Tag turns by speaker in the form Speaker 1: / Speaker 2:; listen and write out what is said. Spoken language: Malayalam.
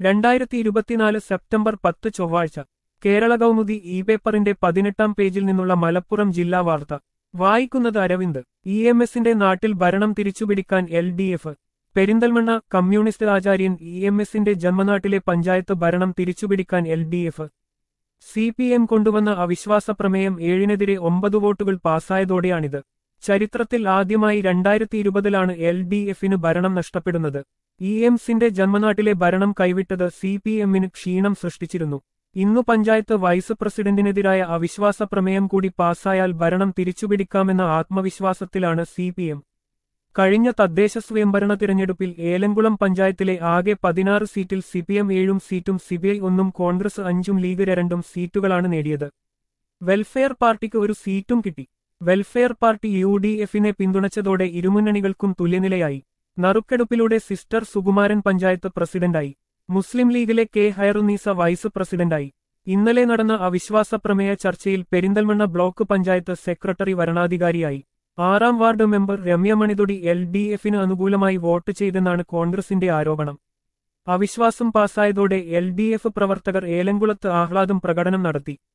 Speaker 1: രണ്ടായിരത്തി ഇരുപത്തിനാല് സെപ്റ്റംബർ പത്ത് ചൊവ്വാഴ്ച കേരള കൗമുദി ഇ പേപ്പറിന്റെ പതിനെട്ടാം പേജിൽ നിന്നുള്ള മലപ്പുറം ജില്ലാ വാർത്ത വായിക്കുന്നത് അരവിന്ദ് ഇ എം എസിന്റെ നാട്ടിൽ ഭരണം തിരിച്ചുപിടിക്കാൻ L D F Perinthalmanna communist ആചാര്യൻ ഇ എം എസിന്റെ ജന്മനാട്ടിലെ പഞ്ചായത്ത് ഭരണം തിരിച്ചുപിടിക്കാൻ L D F C P M കൊണ്ടുവന്ന അവിശ്വാസ പ്രമേയം ഏഴിനെതിരെ ഒമ്പത് വോട്ടുകൾ പാസായതോടെയാണിത് ചരിത്രത്തിൽ ആദ്യമായി രണ്ടായിരത്തി ഇരുപതിലാണ് എൽ ഡി എഫിന് ഭരണം നഷ്ടപ്പെടുന്നത് ഇ എംസിന്റെ ജന്മനാട്ടിലെ ഭരണം കൈവിട്ടത് സി പി എമ്മിന് ക്ഷീണം സൃഷ്ടിച്ചിരുന്നു ഇന്നു പഞ്ചായത്ത് വൈസ് പ്രസിഡന്റിനെതിരായ അവിശ്വാസ പ്രമേയം കൂടി പാസായാൽ ഭരണം തിരിച്ചുപിടിക്കാമെന്ന ആത്മവിശ്വാസത്തിലാണ് സി പി എം കഴിഞ്ഞ തദ്ദേശ സ്വയംഭരണ തിരഞ്ഞെടുപ്പിൽ ഏലംകുളം പഞ്ചായത്തിലെ ആകെ പതിനാറ് സീറ്റിൽ സിപിഎം ഏഴും സീറ്റും സിബിഐ ഒന്നും കോൺഗ്രസ് അഞ്ചും ലീഗ് രണ്ടും സീറ്റുകളാണ് നേടിയത് വെൽഫെയർ പാർട്ടിക്ക് ഒരു സീറ്റും കിട്ടി വെൽഫെയർ പാർട്ടി യു ഡി എഫിനെ പിന്തുണച്ചതോടെ ഇരുമുന്നണികൾക്കും തുല്യനിലയായി നറുക്കെടുപ്പിലൂടെ സിസ്റ്റർ സുകുമാരൻ പഞ്ചായത്ത് പ്രസിഡന്റായി മുസ്ലിം ലീഗിലെ കെ ഹൈറുന്നീസ വൈസ് പ്രസിഡന്റായി ഇന്നലെ നടന്ന അവിശ്വാസ പ്രമേയ ചർച്ചയിൽ പെരിന്തൽമണ്ണ ബ്ലോക്ക് പഞ്ചായത്ത് സെക്രട്ടറി വരണാധികാരിയായി ആറാം ward member Ramya Manithudi L D എഫിന് അനുകൂലമായി വോട്ട് ചെയ്തെന്നാണ് കോൺഗ്രസിന്റെ ആരോപണം അവിശ്വാസം പാസായതോടെ എൽ ഡി എഫ് പ്രവർത്തകർ ഏലംകുളത്ത് ആഹ്ലാദം പ്രകടനം നടത്തി